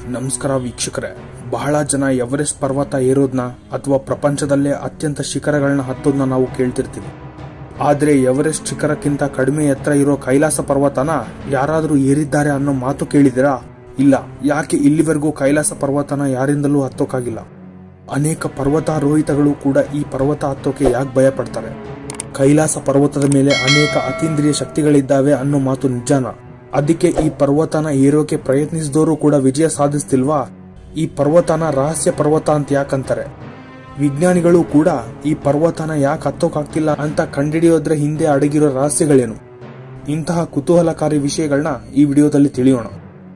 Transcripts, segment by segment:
ನಮಸ್ಕಾರ ವೀಕ್ಷಕರೇ ಬಹಳ ಜನ ಎವರೆಸ್ಟ್ ಪರ್ವತ ಏರೋದ್ನ ಅಥವಾ ಪ್ರಪಂಚದಲ್ಲೇ ಅತ್ಯಂತ ಶಿಖರಗಳನ್ನ ಹತ್ತೋದ್ನ ನಾವು ಕೇಳ್ತಿರ್ತೀವಿ ಆದ್ರೆ ಎವರೆಸ್ಟ್ ಶಿಖರಕ್ಕಿಂತ ಕಡಿಮೆ ಎತ್ತರ ಇರೋ ಕೈಲಾಸ ಪರ್ವತನ ಯಾರಾದರೂ ಏರಿದ್ದಾರೆ ಅನ್ನೋ ಮಾತು ಕೇಳಿದಿರಾ ಇಲ್ಲ ಯಾಕೆ ಇಲ್ಲಿವರೆಗೂ ಕೈಲಾಸ ಪರ್ವತನ ಯಾರಿಂದಲೂ ಹತ್ತೋಕ್ಕಾಗಿಲ್ಲ ಅನೇಕ ಪರ್ವತಾರೋಹಿತಗಳು ಕೂಡ ಈ ಪರ್ವತ ಹತ್ತೋಕೆ ಯಾಕೆ ಭಯ ಪಡ್ತಾರೆ ಕೈಲಾಸ ಪರ್ವತದ ಮೇಲೆ ಅನೇಕ ಅತೀಂದ್ರಿಯ ಶಕ್ತಿಗಳಿದ್ದಾವೆ ಅನ್ನೋ ಮಾತು ನಿಜಾನ ಅದಕ್ಕೆ ಈ ಪರ್ವತನ ಏರೋಕೆ ಪ್ರಯತ್ನಿಸಿದವರು ಕೂಡ ವಿಜಯ ಸಾಧಿಸ್ತಿಲ್ವಾ ಈ ಪರ್ವತನ ರಹಸ್ಯ ಪರ್ವತ ಅಂತ ಯಾಕಂತಾರೆ ವಿಜ್ಞಾನಿಗಳು ಕೂಡ ಈ ಪರ್ವತನ ಯಾಕೆ ಹತ್ತೋಕಾಗ್ತಿಲ್ಲ ಅಂತ ಕಂಡಿಡಿಯೋದ್ರ ಹಿಂದೆ ಅಡಗಿರೋ ರಹಸ್ಯಗಳೇನು ಇಂತಹ ಕುತೂಹಲಕಾರಿ ವಿಷಯಗಳನ್ನ ಈ ವಿಡಿಯೋದಲ್ಲಿ ತಿಳಿಯೋಣ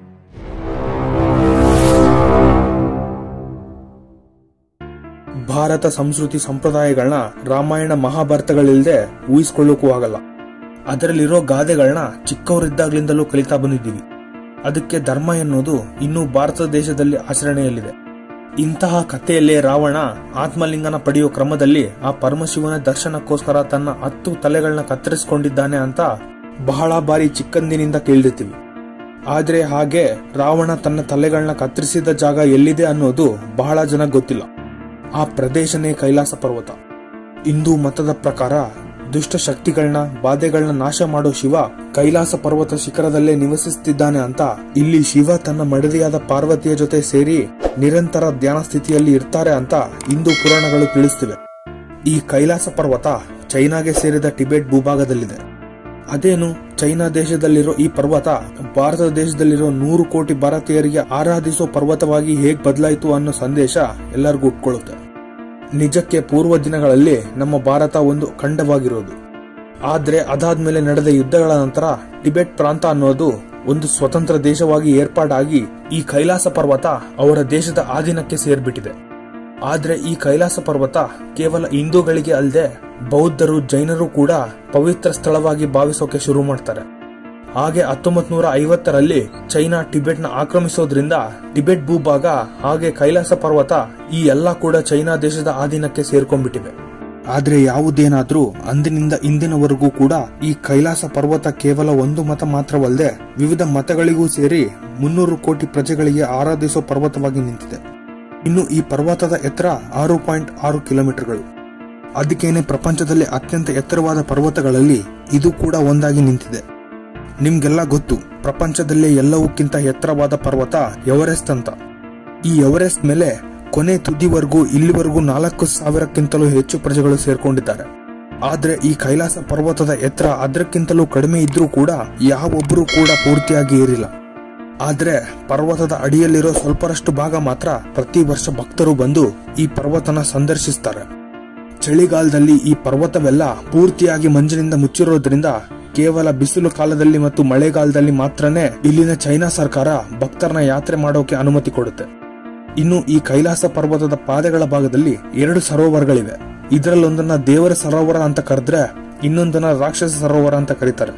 ಭಾರತ ಸಂಸ್ಕೃತಿ ಸಂಪ್ರದಾಯಗಳನ್ನ ರಾಮಾಯಣ ಮಹಾಭಾರತಗಳಿಲ್ಲದೆ ಊಹಿಸ್ಕೊಳ್ಳೋಕ್ಕೂ ಆಗಲ್ಲ ಅದರಲ್ಲಿರೋ ಗಾದೆಗಳನ್ನ ಚಿಕ್ಕವರಿದ್ದಾಗ್ಲಿಂದಲೂ ಕಲಿತಾ ಬಂದಿದ್ದೀವಿ ಅದಕ್ಕೆ ಧರ್ಮ ಎನ್ನುವುದು ಇನ್ನೂ ಭಾರತ ದೇಶದಲ್ಲಿ ಆಚರಣೆಯಲ್ಲಿದೆ ಇಂತಹ ಕಥೆಯಲ್ಲೇ ರಾವಣ ಆತ್ಮಲಿಂಗನ ಪಡೆಯುವ ಕ್ರಮದಲ್ಲಿ ಆ ಪರಮಶಿವನ ದರ್ಶನಕ್ಕೋಸ್ಕರ ತನ್ನ ಹತ್ತು ತಲೆಗಳನ್ನ ಕತ್ತರಿಸಿಕೊಂಡಿದ್ದಾನೆ ಅಂತ ಬಹಳ ಬಾರಿ ಚಿಕ್ಕಂದಿನಿಂದ ಕೇಳಿರ್ತೀವಿ ಆದ್ರೆ ಹಾಗೆ ರಾವಣ ತನ್ನ ತಲೆಗಳನ್ನ ಕತ್ತರಿಸಿದ ಜಾಗ ಎಲ್ಲಿದೆ ಅನ್ನೋದು ಬಹಳ ಜನ ಗೊತ್ತಿಲ್ಲ ಆ ಪ್ರದೇಶನೇ ಕೈಲಾಸ ಪರ್ವತ ಹಿಂದೂ ಮತದ ಪ್ರಕಾರ ದುಷ್ಟ ಶಕ್ತಿಗಳನ್ನ ಬಾಧೆಗಳನ್ನ ನಾಶ ಮಾಡೋ ಶಿವ ಕೈಲಾಸ ಪರ್ವತ ಶಿಖರದಲ್ಲೇ ನಿವಸಿಸುತ್ತಿದ್ದಾನೆ ಅಂತ ಇಲ್ಲಿ ಶಿವ ತನ್ನ ಮಡದಿಯಾದ ಪಾರ್ವತಿಯ ಜೊತೆ ಸೇರಿ ನಿರಂತರ ಧ್ಯಾನ ಸ್ಥಿತಿಯಲ್ಲಿ ಇರ್ತಾರೆ ಅಂತ ಹಿಂದೂ ಪುರಾಣಗಳು ತಿಳಿಸ್ತಿವೆ ಈ ಕೈಲಾಸ ಪರ್ವತ ಚೈನಾಗೆ ಸೇರಿದ ಟಿಬೆಟ್ ಭೂಭಾಗದಲ್ಲಿದೆ ಅದೇನು ಚೈನಾ ದೇಶದಲ್ಲಿರೋ ಈ ಪರ್ವತ ಭಾರತ ದೇಶದಲ್ಲಿರೋ ನೂರು ಕೋಟಿ ಭಾರತೀಯರಿಗೆ ಆರಾಧಿಸೋ ಪರ್ವತವಾಗಿ ಹೇಗ್ ಬದಲಾಯಿತು ಅನ್ನೋ ಸಂದೇಶ ಎಲ್ಲರಿಗೂ ಉಟ್ಕೊಳ್ಳುತ್ತೆ ನಿಜಕ್ಕೆ ಪೂರ್ವ ದಿನಗಳಲ್ಲಿ ನಮ್ಮ ಭಾರತ ಒಂದು ಖಂಡವಾಗಿರೋದು ಆದ್ರೆ ಅದಾದ್ಮೇಲೆ ನಡೆದ ಯುದ್ಧಗಳ ನಂತರ ಟಿಬೆಟ್ ಪ್ರಾಂತ ಅನ್ನೋದು ಒಂದು ಸ್ವತಂತ್ರ ದೇಶವಾಗಿ ಏರ್ಪಾಡಾಗಿ ಈ ಕೈಲಾಸ ಪರ್ವತ ಅವರ ದೇಶದ ಆಧೀನಕ್ಕೆ ಸೇರ್ಬಿಟ್ಟಿದೆ ಆದ್ರೆ ಈ ಕೈಲಾಸ ಪರ್ವತ ಕೇವಲ ಹಿಂದೂಗಳಿಗೆ ಅಲ್ಲದೆ ಬೌದ್ಧರು ಜೈನರು ಕೂಡ ಪವಿತ್ರ ಸ್ಥಳವಾಗಿ ಭಾವಿಸೋಕೆ ಶುರು ಮಾಡ್ತಾರೆ ಹಾಗೆ ಹತ್ತೊಂಬತ್ ನೂರ ಐವತ್ತರಲ್ಲಿ ಚೈನಾ ಟಿಬೆಟ್ ನ ಆಕ್ರಮಿಸೋದ್ರಿಂದ ಟಿಬೆಟ್ ಭೂಭಾಗ ಹಾಗೆ ಕೈಲಾಸ ಪರ್ವತ ಈ ಎಲ್ಲ ಕೂಡ ಚೈನಾ ದೇಶದ ಆಧೀನಕ್ಕೆ ಸೇರ್ಕೊಂಡ್ಬಿಟ್ಟಿವೆ ಆದ್ರೆ ಯಾವುದೇನಾದ್ರೂ ಅಂದಿನಿಂದ ಇಂದಿನವರೆಗೂ ಕೂಡ ಈ ಕೈಲಾಸ ಪರ್ವತ ಕೇವಲ ಒಂದು ಮತ ಮಾತ್ರವಲ್ಲದೆ ವಿವಿಧ ಮತಗಳಿಗೂ ಸೇರಿ ಮುನ್ನೂರು ಕೋಟಿ ಪ್ರಜೆಗಳಿಗೆ ಆರಾಧಿಸೋ ಪರ್ವತವಾಗಿ ನಿಂತಿದೆ ಇನ್ನು ಈ ಪರ್ವತದ ಎತ್ತರ ಆರು ಪಾಯಿಂಟ್ ಆರು ಕಿಲೋಮೀಟರ್ಗಳು ಅದಕ್ಕೇನೆ ಪ್ರಪಂಚದಲ್ಲಿ ಅತ್ಯಂತ ಎತ್ತರವಾದ ಪರ್ವತಗಳಲ್ಲಿ ಇದು ಕೂಡ ಒಂದಾಗಿ ನಿಂತಿದೆ ನಿಮ್ಗೆಲ್ಲ ಗೊತ್ತು ಪ್ರಪಂಚದಲ್ಲೇ ಎಲ್ಲವಕ್ಕಿಂತ ಎತ್ತರವಾದ ಪರ್ವತ ಎವರೆಸ್ಟ್ ಅಂತ ಈ ಎವರೆಸ್ಟ್ ಮೇಲೆ ಕೊನೆ ತುದಿವರೆಗೂ ಇಲ್ಲಿವರೆಗೂ ನಾಲ್ಕು ಸಾವಿರಕ್ಕಿಂತಲೂ ಹೆಚ್ಚು ಪ್ರಜೆಗಳು ಸೇರ್ಕೊಂಡಿದ್ದಾರೆ ಆದ್ರೆ ಈ ಕೈಲಾಸ ಪರ್ವತದ ಎತ್ತರ ಅದಕ್ಕಿಂತಲೂ ಕಡಿಮೆ ಇದ್ರೂ ಕೂಡ ಯಾವೊಬ್ಬರು ಕೂಡ ಪೂರ್ತಿಯಾಗಿ ಏರಿಲ್ಲ ಆದ್ರೆ ಪರ್ವತದ ಅಡಿಯಲ್ಲಿರೋ ಸ್ವಲ್ಪರಷ್ಟು ಭಾಗ ಮಾತ್ರ ಪ್ರತಿ ವರ್ಷ ಭಕ್ತರು ಬಂದು ಈ ಪರ್ವತನ ಸಂದರ್ಶಿಸ್ತಾರೆ ಚಳಿಗಾಲದಲ್ಲಿ ಈ ಪರ್ವತವೆಲ್ಲ ಪೂರ್ತಿಯಾಗಿ ಮಂಜಿನಿಂದ ಮುಚ್ಚಿರೋದ್ರಿಂದ ಕೇವಲ ಬಿಸಿಲು ಕಾಲದಲ್ಲಿ ಮತ್ತು ಮಳೆಗಾಲದಲ್ಲಿ ಮಾತ್ರನೇ ಇಲ್ಲಿನ ಚೈನಾ ಸರ್ಕಾರ ಭಕ್ತರನ್ನ ಯಾತ್ರೆ ಮಾಡೋಕೆ ಅನುಮತಿ ಕೊಡುತ್ತೆ ಇನ್ನು ಈ ಕೈಲಾಸ ಪರ್ವತದ ಪಾದಗಳ ಭಾಗದಲ್ಲಿ ಎರಡು ಸರೋವರಗಳಿವೆ ಇದರಲ್ಲೊಂದನ್ನ ದೇವರ ಸರೋವರ ಅಂತ ಕರೆದ್ರೆ ಇನ್ನೊಂದನ್ನ ರಾಕ್ಷಸ ಸರೋವರ ಅಂತ ಕರೀತಾರೆ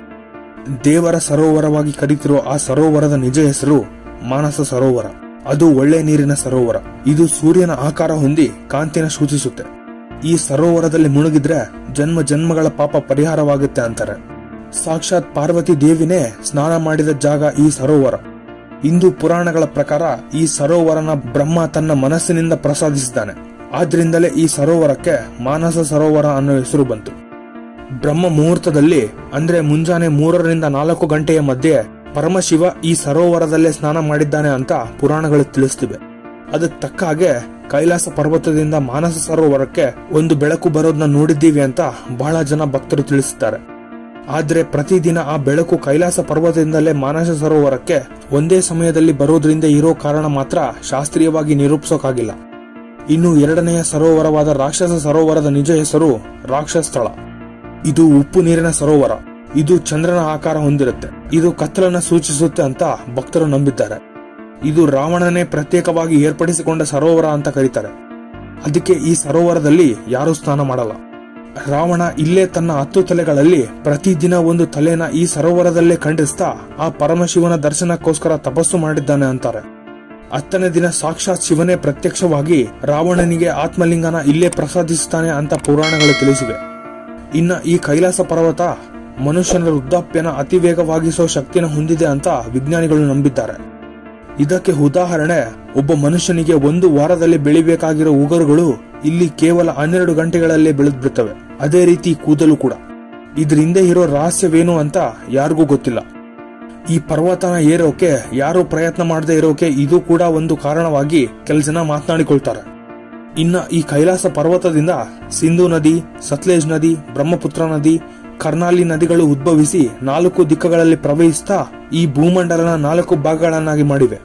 ದೇವರ ಸರೋವರವಾಗಿ ಕರೀತಿರೋ ಆ ಸರೋವರದ ನಿಜ ಹೆಸರು ಮಾನಸ ಸರೋವರ ಅದು ಒಳ್ಳೆ ನೀರಿನ ಸರೋವರ ಇದು ಸೂರ್ಯನ ಆಕಾರ ಹೊಂದಿ ಕಾಂತಿನ ಸೂಚಿಸುತ್ತೆ ಈ ಸರೋವರದಲ್ಲಿ ಮುಳುಗಿದ್ರೆ ಜನ್ಮ ಜನ್ಮಗಳ ಪಾಪ ಪರಿಹಾರವಾಗುತ್ತೆ ಅಂತಾರೆ ಸಾಕ್ಷಾತ್ ಪಾರ್ವತಿ ದೇವಿನೇ ಸ್ನಾನ ಮಾಡಿದ ಜಾಗ ಈ ಸರೋವರ ಹಿಂದೂ ಪುರಾಣಗಳ ಪ್ರಕಾರ ಈ ಸರೋವರನ ಬ್ರಹ್ಮ ತನ್ನ ಮನಸ್ಸಿನಿಂದ ಪ್ರಸಾದಿಸಿದ್ದಾನೆ ಆದ್ರಿಂದಲೇ ಈ ಸರೋವರಕ್ಕೆ ಮಾನಸ ಸರೋವರ ಅನ್ನೋ ಹೆಸರು ಬಂತು ಬ್ರಹ್ಮ ಮುಹೂರ್ತದಲ್ಲಿ ಅಂದ್ರೆ ಮುಂಜಾನೆ ಮೂರರಿಂದ ನಾಲ್ಕು ಗಂಟೆಯ ಮಧ್ಯೆ ಪರಮಶಿವ ಈ ಸರೋವರದಲ್ಲೇ ಸ್ನಾನ ಮಾಡಿದ್ದಾನೆ ಅಂತ ಪುರಾಣಗಳು ತಿಳಿಸ್ತಿವೆ ಅದಕ್ಕೆ ತಕ್ಕ ಹಾಗೆ ಕೈಲಾಸ ಪರ್ವತದಿಂದ ಮಾನಸ ಸರೋವರಕ್ಕೆ ಒಂದು ಬೆಳಕು ಬರೋದನ್ನ ನೋಡಿದ್ದೀವಿ ಅಂತ ಬಹಳ ಜನ ಭಕ್ತರು ತಿಳಿಸುತ್ತಾರೆ ಆದ್ರೆ ಪ್ರತಿದಿನ ಆ ಬೆಳಕು ಕೈಲಾಸ ಪರ್ವತದಿಂದಲೇ ಮಾನಸ ಸರೋವರಕ್ಕೆ ಒಂದೇ ಸಮಯದಲ್ಲಿ ಬರೋದ್ರಿಂದ ಇರೋ ಕಾರಣ ಮಾತ್ರ ಶಾಸ್ತ್ರೀಯವಾಗಿ ನಿರೂಪಿಸೋಕಾಗಿಲ್ಲ ಇನ್ನು ಎರಡನೆಯ ಸರೋವರವಾದ ರಾಕ್ಷಸ ಸರೋವರದ ನಿಜ ಹೆಸರು ರಾಕ್ಷಸ ಸ್ಥಳ ಇದು ಉಪ್ಪು ನೀರಿನ ಸರೋವರ ಇದು ಚಂದ್ರನ ಆಕಾರ ಹೊಂದಿರುತ್ತೆ ಇದು ಕತ್ತಲನ್ನ ಸೂಚಿಸುತ್ತೆ ಅಂತ ಭಕ್ತರು ನಂಬಿದ್ದಾರೆ ಇದು ರಾವಣನೇ ಪ್ರತ್ಯೇಕವಾಗಿ ಏರ್ಪಡಿಸಿಕೊಂಡ ಸರೋವರ ಅಂತ ಕರೀತಾರೆ ಅದಕ್ಕೆ ಈ ಸರೋವರದಲ್ಲಿ ಯಾರೂ ಸ್ನಾನ ಮಾಡಲ್ಲ ರಾವಣ ಇಲ್ಲೇ ತನ್ನ ಹತ್ತು ತಲೆಗಳಲ್ಲಿ ಪ್ರತಿದಿನ ಒಂದು ತಲೆನ ಈ ಸರೋವರದಲ್ಲೇ ಖಂಡಿಸ್ತಾ ಆ ಪರಮಶಿವನ ದರ್ಶನಕ್ಕೋಸ್ಕರ ತಪಸ್ಸು ಮಾಡಿದ್ದಾನೆ ಅಂತಾರೆ ಹತ್ತನೇ ದಿನ ಸಾಕ್ಷಾತ್ ಶಿವನೇ ಪ್ರತ್ಯಕ್ಷವಾಗಿ ರಾವಣನಿಗೆ ಆತ್ಮಲಿಂಗನ ಇಲ್ಲೇ ಪ್ರಸಾದಿಸುತ್ತಾನೆ ಅಂತ ಪುರಾಣಗಳು ತಿಳಿಸಿವೆ ಇನ್ನ ಈ ಕೈಲಾಸ ಪರ್ವತ ಮನುಷ್ಯನ ವೃದ್ಧಾಪ್ಯನ ಅತಿ ವೇಗವಾಗಿಸೋ ಶಕ್ತಿನ ಹೊಂದಿದೆ ಅಂತ ವಿಜ್ಞಾನಿಗಳು ನಂಬಿದ್ದಾರೆ ಇದಕ್ಕೆ ಉದಾಹರಣೆ ಒಬ್ಬ ಮನುಷ್ಯನಿಗೆ ಒಂದು ವಾರದಲ್ಲಿ ಬೆಳಿಬೇಕಾಗಿರೋ ಉಗುರುಗಳು ಇಲ್ಲಿ ಕೇವಲ ಹನ್ನೆರಡು ಗಂಟೆಗಳಲ್ಲೇ ಬೆಳೆದ್ ಬಿಡ್ತವೆ ಅದೇ ರೀತಿ ಕೂದಲು ಕೂಡ ಇದ್ರ ಹಿಂದೆ ಇರೋ ರಹಸ್ಯವೇನು ಅಂತ ಯಾರಿಗೂ ಗೊತ್ತಿಲ್ಲ ಈ ಪರ್ವತನ ಏರೋಕೆ ಯಾರು ಪ್ರಯತ್ನ ಮಾಡದೆ ಇರೋಕೆ ಇದು ಕೂಡ ಒಂದು ಕಾರಣವಾಗಿ ಕೆಲ ಜನ ಮಾತನಾಡಿಕೊಳ್ತಾರೆ ಇನ್ನ ಈ ಕೈಲಾಸ ಪರ್ವತದಿಂದ ಸಿಂಧು ನದಿ ಸತ್ಲೇಜ್ ನದಿ ಬ್ರಹ್ಮಪುತ್ರ ನದಿ ಕರ್ನಾಲಿ ನದಿಗಳು ಉದ್ಭವಿಸಿ ನಾಲ್ಕು ದಿಕ್ಕಗಳಲ್ಲಿ ಪ್ರವಹಿಸ್ತಾ ಈ ಭೂಮಂಡಲನ ನಾಲ್ಕು ಭಾಗಗಳನ್ನಾಗಿ ಮಾಡಿವೆ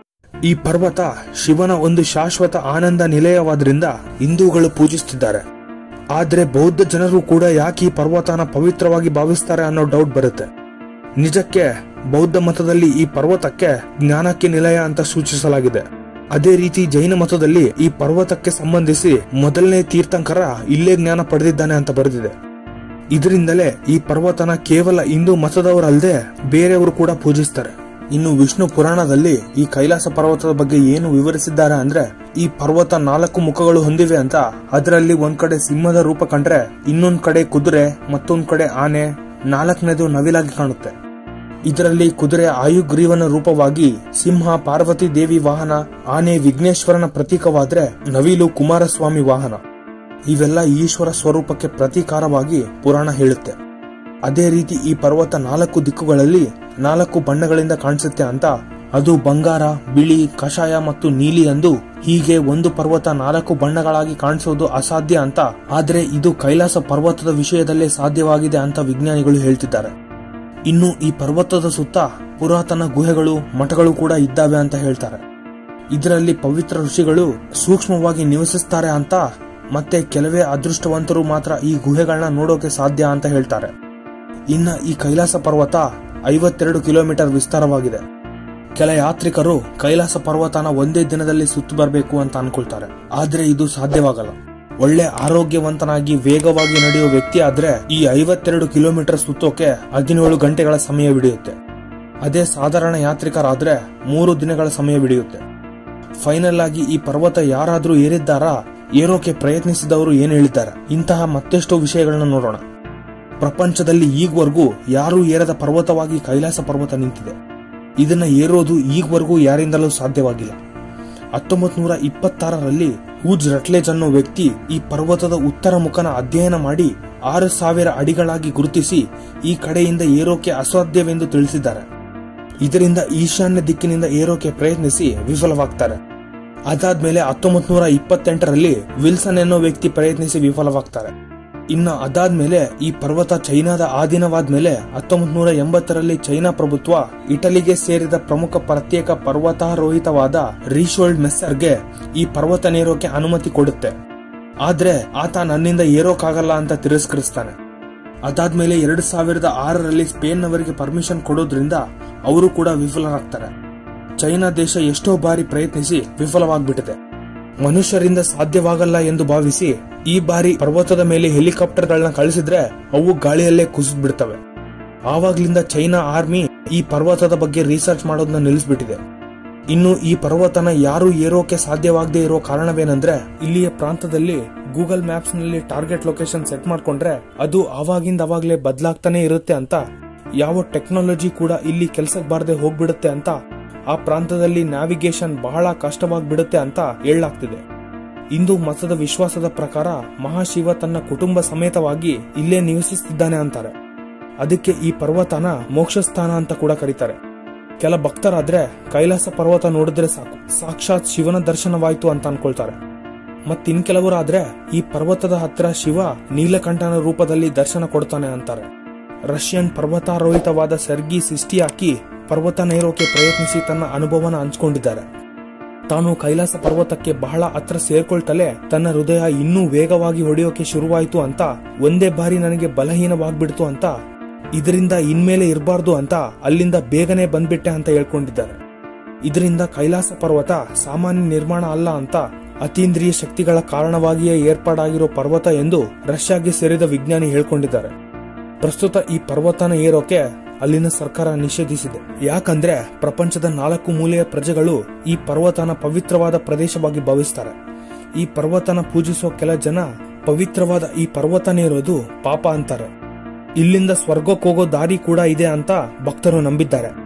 ಈ ಪರ್ವತ ಶಿವನ ಒಂದು ಶಾಶ್ವತ ಆನಂದ ನಿಲಯವಾದ್ರಿಂದ ಹಿಂದೂಗಳು ಪೂಜಿಸುತ್ತಿದ್ದಾರೆ ಆದ್ರೆ ಬೌದ್ಧ ಜನರು ಕೂಡ ಯಾಕೆ ಈ ಪರ್ವತನ ಪವಿತ್ರವಾಗಿ ಭಾವಿಸ್ತಾರೆ ಅನ್ನೋ ಡೌಟ್ ಬರುತ್ತೆ ನಿಜಕ್ಕೆ ಬೌದ್ಧ ಮತದಲ್ಲಿ ಈ ಪರ್ವತಕ್ಕೆ ಜ್ಞಾನಕ್ಕೆ ನಿಲಯ ಅಂತ ಸೂಚಿಸಲಾಗಿದೆ ಅದೇ ರೀತಿ ಜೈನ ಮತದಲ್ಲಿ ಈ ಪರ್ವತಕ್ಕೆ ಸಂಬಂಧಿಸಿ ಮೊದಲನೇ ತೀರ್ಥಂಕರ ಇಲ್ಲೇ ಜ್ಞಾನ ಪಡೆದಿದ್ದಾನೆ ಅಂತ ಬರೆದಿದೆ ಇದರಿಂದಲೇ ಈ ಪರ್ವತನ ಕೇವಲ ಹಿಂದೂ ಮತದವರಲ್ಲದೆ ಬೇರೆಯವರು ಕೂಡ ಪೂಜಿಸ್ತಾರೆ ಇನ್ನು ವಿಷ್ಣು ಪುರಾಣದಲ್ಲಿ ಈ ಕೈಲಾಸ ಪರ್ವತದ ಬಗ್ಗೆ ಏನು ವಿವರಿಸಿದ್ದಾರೆ ಅಂದ್ರೆ ಈ ಪರ್ವತ ನಾಲ್ಕು ಮುಖಗಳು ಹೊಂದಿವೆ ಅಂತ ಅದರಲ್ಲಿ ಒಂದ್ ಕಡೆ ಸಿಂಹದ ರೂಪ ಕಂಡ್ರೆ ಇನ್ನೊಂದ್ ಕಡೆ ಕುದುರೆ ಮತ್ತೊಂದ್ ಕಡೆ ಆನೆ ನಾಲ್ಕನೇದು ನವಿಲಾಗಿ ಕಾಣುತ್ತೆ ಇದರಲ್ಲಿ ಕುದುರೆ ಆಯುಗ್ರೀವನ ರೂಪವಾಗಿ ಸಿಂಹ ಪಾರ್ವತಿ ದೇವಿ ವಾಹನ ಆನೆ ವಿಘ್ನೇಶ್ವರನ ಪ್ರತೀಕವಾದ್ರೆ ನವಿಲು ಕುಮಾರಸ್ವಾಮಿ ವಾಹನ ಇವೆಲ್ಲ ಈಶ್ವರ ಸ್ವರೂಪಕ್ಕೆ ಪ್ರತೀಕಾರವಾಗಿ ಪುರಾಣ ಹೇಳುತ್ತೆ ಅದೇ ರೀತಿ ಈ ಪರ್ವತ ನಾಲ್ಕು ದಿಕ್ಕುಗಳಲ್ಲಿ ನಾಲ್ಕು ಬಣ್ಣಗಳಿಂದ ಕಾಣಿಸುತ್ತೆ ಅಂತ ಅದು ಬಂಗಾರ ಬಿಳಿ ಕಷಾಯ ಮತ್ತು ನೀಲಿ ಎಂದು ಹೀಗೆ ಒಂದು ಪರ್ವತ ನಾಲ್ಕು ಬಣ್ಣಗಳಾಗಿ ಕಾಣಿಸೋದು ಅಸಾಧ್ಯ ಅಂತ ಆದ್ರೆ ಇದು ಕೈಲಾಸ ಪರ್ವತದ ವಿಷಯದಲ್ಲೇ ಸಾಧ್ಯವಾಗಿದೆ ಅಂತ ವಿಜ್ಞಾನಿಗಳು ಹೇಳ್ತಿದ್ದಾರೆ ಇನ್ನು ಈ ಪರ್ವತದ ಸುತ್ತ ಪುರಾತನ ಗುಹೆಗಳು ಮಠಗಳು ಕೂಡ ಇದ್ದಾವೆ ಅಂತ ಹೇಳ್ತಾರೆ ಇದರಲ್ಲಿ ಪವಿತ್ರ ಋಷಿಗಳು ಸೂಕ್ಷ್ಮವಾಗಿ ನಿವಸಿಸ್ತಾರೆ ಅಂತ ಮತ್ತೆ ಕೆಲವೇ ಅದೃಷ್ಟವಂತರು ಮಾತ್ರ ಈ ಗುಹೆಗಳನ್ನ ನೋಡೋಕೆ ಸಾಧ್ಯ ಅಂತ ಹೇಳ್ತಾರೆ ಇನ್ನ ಈ ಕೈಲಾಸ ಪರ್ವತ ಐವತ್ತೆರಡು ಕಿಲೋಮೀಟರ್ ವಿಸ್ತಾರವಾಗಿದೆ ಕೆಲ ಯಾತ್ರಿಕರು ಕೈಲಾಸ ಪರ್ವತನ ಒಂದೇ ದಿನದಲ್ಲಿ ಸುತ್ತು ಬರಬೇಕು ಅಂತ ಅನ್ಕೊಳ್ತಾರೆ ಆದ್ರೆ ಇದು ಸಾಧ್ಯವಾಗಲ್ಲ ಒಳ್ಳೆ ಆರೋಗ್ಯವಂತನಾಗಿ ವೇಗವಾಗಿ ನಡೆಯುವ ವ್ಯಕ್ತಿ ಆದ್ರೆ ಈ ಐವತ್ತೆರಡು ಕಿಲೋಮೀಟರ್ ಸುತ್ತೋಕೆ ಹದಿನೇಳು ಗಂಟೆಗಳ ಸಮಯ ಹಿಡಿಯುತ್ತೆ ಅದೇ ಸಾಧಾರಣ ಯಾತ್ರಿಕರಾದ್ರೆ ಮೂರು ದಿನಗಳ ಸಮಯ ಹಿಡಿಯುತ್ತೆ ಫೈನಲ್ ಆಗಿ ಈ ಪರ್ವತ ಯಾರಾದ್ರೂ ಏರಿದ್ದಾರಾ ಏರೋಕೆ ಪ್ರಯತ್ನಿಸಿದವರು ಏನ್ ಹೇಳಿದ್ದಾರೆ ಇಂತಹ ಮತ್ತೆಷ್ಟೋ ವಿಷಯಗಳನ್ನ ನೋಡೋಣ ಪ್ರಪಂಚದಲ್ಲಿ ಈಗವರೆಗೂ ಯಾರೂ ಏರದ ಪರ್ವತವಾಗಿ ಕೈಲಾಸ ಪರ್ವತ ನಿಂತಿದೆ ಇದನ್ನ ಏರೋದು ಈಗವರೆಗೂ ಯಾರಿಂದಲೂ ಸಾಧ್ಯವಾಗಿಲ್ಲ ಹತ್ತೊಂಬತ್ ನೂರ ಇಪ್ಪತ್ತಾರರಲ್ಲಿ ಹೂಜ್ ರಟ್ಲೇಜ್ ಅನ್ನೋ ವ್ಯಕ್ತಿ ಈ ಪರ್ವತದ ಉತ್ತರ ಮುಖನ ಅಧ್ಯಯನ ಮಾಡಿ ಆರು ಸಾವಿರ ಅಡಿಗಳಾಗಿ ಗುರುತಿಸಿ ಈ ಕಡೆಯಿಂದ ಏರೋಕೆ ಅಸಾಧ್ಯವೆಂದು ತಿಳಿಸಿದ್ದಾರೆ ಇದರಿಂದ ಈಶಾನ್ಯ ದಿಕ್ಕಿನಿಂದ ಏರೋಕೆ ಪ್ರಯತ್ನಿಸಿ ವಿಫಲವಾಗ್ತಾರೆ ಅದಾದ್ಮೇಲೆ ಹತ್ತೊಂಬತ್ ನೂರ ಇಪ್ಪತ್ತೆಂಟರಲ್ಲಿ ವಿಲ್ಸನ್ ಎನ್ನೋ ವ್ಯಕ್ತಿ ಪ್ರಯತ್ನಿಸಿ ವಿಫಲವಾಗ್ತಾರೆ ಇನ್ನ ಅದಾದ್ಮೇಲೆ ಈ ಪರ್ವತ ಚೈನಾದ ಆಧೀನವಾದ್ಮೇಲೆ ಹತ್ತೊಂಬತ್ ನೂರ ಎಂಬತ್ತರಲ್ಲಿ ಚೈನಾ ಪ್ರಭುತ್ವ ಇಟಲಿಗೆ ಸೇರಿದ ಪ್ರಮುಖ ಪ್ರತ್ಯೇಕ ಪರ್ವತಾರೋಹಿತವಾದ ರೀಶೋಲ್ಡ್ ಮೆಸ್ಸರ್ಗೆ ಈ ಪರ್ವತ ನೇರೋಕೆ ಅನುಮತಿ ಕೊಡುತ್ತೆ ಆದ್ರೆ ಆತ ನನ್ನಿಂದ ಏರೋಕ್ಕಾಗಲ್ಲ ಅಂತ ತಿರಸ್ಕರಿಸ್ತಾನೆ ಅದಾದ್ಮೇಲೆ ಎರಡ್ ಸಾವಿರದ ಆರರಲ್ಲಿ ಸ್ಪೇನ್ನವರಿಗೆ ಪರ್ಮಿಷನ್ ಕೊಡೋದ್ರಿಂದ ಅವರು ಕೂಡ ವಿಫಲರಾಗ್ತಾರೆ ಚೈನಾ ದೇಶ ಎಷ್ಟೋ ಬಾರಿ ಪ್ರಯತ್ನಿಸಿ ವಿಫಲವಾಗ್ಬಿಟ್ಟಿದೆ ಮನುಷ್ಯರಿಂದ ಸಾಧ್ಯವಾಗಲ್ಲ ಎಂದು ಭಾವಿಸಿ ಈ ಬಾರಿ ಪರ್ವತದ ಮೇಲೆ ಹೆಲಿಕಾಪ್ಟರ್ಗಳನ್ನ ಕಳಿಸಿದ್ರೆ ಅವು ಗಾಳಿಯಲ್ಲೇ ಕುಸಿದ್ ಬಿಡ್ತವೆ ಆವಾಗ್ಲಿಂದ ಚೈನಾ ಆರ್ಮಿ ಈ ಪರ್ವತದ ಬಗ್ಗೆ ರಿಸರ್ಚ್ ಮಾಡೋದನ್ನ ನಿಲ್ಲಿಸ್ಬಿಟ್ಟಿದೆ ಇನ್ನು ಈ ಪರ್ವತನ ಯಾರು ಏರೋಕೆ ಸಾಧ್ಯವಾಗದೇ ಇರೋ ಕಾರಣವೇನಂದ್ರೆ ಇಲ್ಲಿಯ ಪ್ರಾಂತದಲ್ಲಿ ಗೂಗಲ್ ಮ್ಯಾಪ್ಸ್ ನಲ್ಲಿ ಟಾರ್ಗೆಟ್ ಲೊಕೇಶನ್ ಸೆಟ್ ಮಾಡ್ಕೊಂಡ್ರೆ ಅದು ಆವಾಗಿಂದ ಅವಾಗ್ಲೇ ಬದಲಾಗ್ತಾನೆ ಇರುತ್ತೆ ಅಂತ ಯಾವ ಟೆಕ್ನಾಲಜಿ ಕೂಡ ಇಲ್ಲಿ ಕೆಲ್ಸಕ್ಕೆ ಬಾರದೆ ಹೋಗ್ಬಿಡುತ್ತೆ ಅಂತ ಆ ಪ್ರಾಂತದಲ್ಲಿ ನ್ಯಾವಿಗೇಷನ್ ಬಹಳ ಕಷ್ಟವಾಗ್ಬಿಡುತ್ತೆ ಅಂತ ಹೇಳಲಾಗ್ತಿದೆ ಇಂದು ಮತದ ವಿಶ್ವಾಸದ ಪ್ರಕಾರ ಮಹಾಶಿವ ತನ್ನ ಕುಟುಂಬ ಸಮೇತವಾಗಿ ಇಲ್ಲೇ ನಿವಸಿಸುತ್ತಿದ್ದಾನೆ ಅಂತಾರೆ ಅದಕ್ಕೆ ಈ ಪರ್ವತನ ಮೋಕ್ಷ ಸ್ಥಾನ ಅಂತ ಕೂಡ ಕರೀತಾರೆ ಕೆಲ ಭಕ್ತರಾದ್ರೆ ಕೈಲಾಸ ಪರ್ವತ ನೋಡಿದ್ರೆ ಸಾಕು ಸಾಕ್ಷಾತ್ ಶಿವನ ದರ್ಶನವಾಯ್ತು ಅಂತ ಅನ್ಕೊಳ್ತಾರೆ ಮತ್ತಿನ್ ಕೆಲವರಾದ್ರೆ ಈ ಪರ್ವತದ ಹತ್ರ ಶಿವ ನೀಲಕಂಠನ ರೂಪದಲ್ಲಿ ದರ್ಶನ ಕೊಡ್ತಾನೆ ಅಂತಾರೆ ರಷ್ಯನ್ ಪರ್ವತಾರೋಹಿತವಾದ ಸರ್ಗಿ ಸಿಸ್ಟಿಯಾಕಿ ಪರ್ವತ ನೇರೋಕೆ ಪ್ರಯತ್ನಿಸಿ ತನ್ನ ಅನುಭವನ ಹಂಚಿಕೊಂಡಿದ್ದಾರೆ ತಾನು ಕೈಲಾಸ ಪರ್ವತಕ್ಕೆ ಬಹಳ ಹತ್ರ ಸೇರ್ಕೊಳ್ತಲೇ ತನ್ನ ಹೃದಯ ಇನ್ನೂ ವೇಗವಾಗಿ ಹೊಡೆಯೋಕೆ ಶುರುವಾಯಿತು ಅಂತ ಒಂದೇ ಬಾರಿ ನನಗೆ ಬಲಹೀನವಾಗ್ಬಿಡ್ತು ಅಂತ ಇದರಿಂದ ಇನ್ಮೇಲೆ ಇರಬಾರ್ದು ಅಂತ ಅಲ್ಲಿಂದ ಬೇಗನೆ ಬಂದ್ಬಿಟ್ಟೆ ಅಂತ ಹೇಳ್ಕೊಂಡಿದ್ದಾರೆ ಇದರಿಂದ ಕೈಲಾಸ ಪರ್ವತ ಸಾಮಾನ್ಯ ನಿರ್ಮಾಣ ಅಲ್ಲ ಅಂತ ಅತೀಂದ್ರಿಯ ಶಕ್ತಿಗಳ ಕಾರಣವಾಗಿಯೇ ಏರ್ಪಾಡಾಗಿರೋ ಪರ್ವತ ಎಂದು ರಷ್ಯಾಗೆ ಸೇರಿದ ವಿಜ್ಞಾನಿ ಹೇಳ್ಕೊಂಡಿದ್ದಾರೆ ಪ್ರಸ್ತುತ ಈ ಪರ್ವತನ ಏರೋಕೆ ಅಲ್ಲಿನ ಸರ್ಕಾರ ನಿಷೇಧಿಸಿದೆ ಯಾಕಂದ್ರೆ ಪ್ರಪಂಚದ ನಾಲ್ಕು ಮೂಲೆಯ ಪ್ರಜೆಗಳು ಈ ಪರ್ವತನ ಪವಿತ್ರವಾದ ಪ್ರದೇಶವಾಗಿ ಭಾವಿಸ್ತಾರೆ ಈ ಪರ್ವತನ ಪೂಜಿಸುವ ಕೆಲ ಜನ ಪವಿತ್ರವಾದ ಈ ಪರ್ವತನೇರೋದು ಪಾಪ ಅಂತಾರೆ ಇಲ್ಲಿಂದ ಸ್ವರ್ಗಕ್ಕೆ ಹೋಗೋ ದಾರಿ ಕೂಡ ಇದೆ ಅಂತ ಭಕ್ತರು ನಂಬಿದ್ದಾರೆ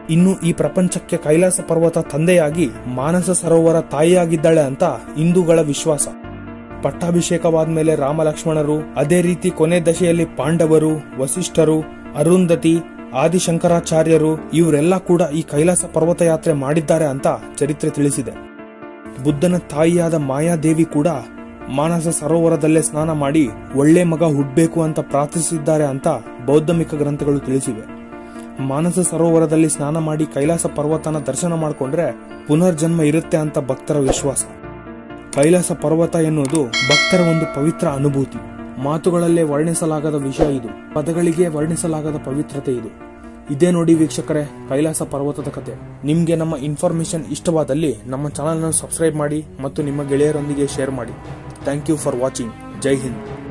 ಇನ್ನು ಈ ಪ್ರಪಂಚಕ್ಕೆ ಕೈಲಾಸ ಪರ್ವತ ತಂದೆಯಾಗಿ ಮಾನಸ ಸರೋವರ ತಾಯಿಯಾಗಿದ್ದಾಳೆ ಅಂತ ಹಿಂದೂಗಳ ವಿಶ್ವಾಸ ಪಟ್ಟಾಭಿಷೇಕವಾದ ಮೇಲೆ ರಾಮ ಲಕ್ಷ್ಮಣರು ಅದೇ ರೀತಿ ಕೊನೆ ದಶೆಯಲ್ಲಿ ಪಾಂಡವರು ವಸಿಷ್ಠರು ಅರುಂಧತಿ ಆದಿಶಂಕರಾಚಾರ್ಯರು ಇವರೆಲ್ಲ ಕೂಡ ಈ ಕೈಲಾಸ ಪರ್ವತ ಯಾತ್ರೆ ಮಾಡಿದ್ದಾರೆ ಅಂತ ಚರಿತ್ರೆ ತಿಳಿಸಿದೆ ಬುದ್ಧನ ತಾಯಿಯಾದ ಮಾಯಾದೇವಿ ಕೂಡ ಮಾನಸ ಸರೋವರದಲ್ಲೇ ಸ್ನಾನ ಮಾಡಿ ಒಳ್ಳೆ ಮಗ ಹುಡ್ಬೇಕು ಅಂತ ಪ್ರಾರ್ಥಿಸಿದ್ದಾರೆ ಅಂತ ಬೌದ್ಧಮಿಕ ಗ್ರಂಥಗಳು ತಿಳಿಸಿವೆ ಮಾನಸ ಸರೋವರದಲ್ಲಿ ಸ್ನಾನ ಮಾಡಿ ಕೈಲಾಸ ಪರ್ವತನ ದರ್ಶನ ಮಾಡಿಕೊಂಡ್ರೆ ಪುನರ್ಜನ್ಮ ಇರುತ್ತೆ ಅಂತ ಭಕ್ತರ ವಿಶ್ವಾಸ ಕೈಲಾಸ ಪರ್ವತ ಎನ್ನುವುದು ಭಕ್ತರ ಒಂದು ಪವಿತ್ರ ಅನುಭೂತಿ ಮಾತುಗಳಲ್ಲೇ ವರ್ಣಿಸಲಾಗದ ವಿಷಯ ಇದು ಪದಗಳಿಗೆ ವರ್ಣಿಸಲಾಗದ ಪವಿತ್ರತೆ ಇದು ಇದೇ ನೋಡಿ ವೀಕ್ಷಕರೇ ಕೈಲಾಸ ಪರ್ವತದ ಕತೆ ನಿಮ್ಗೆ ನಮ್ಮ ಇನ್ಫಾರ್ಮೇಶನ್ ಇಷ್ಟವಾದಲ್ಲಿ ನಮ್ಮ ಚಾನಲ್ ಸಬ್ಸ್ಕ್ರೈಬ್ ಮಾಡಿ ಮತ್ತು ನಿಮ್ಮ ಗೆಳೆಯರೊಂದಿಗೆ ಶೇರ್ ಮಾಡಿ thank you for watching Jai Hind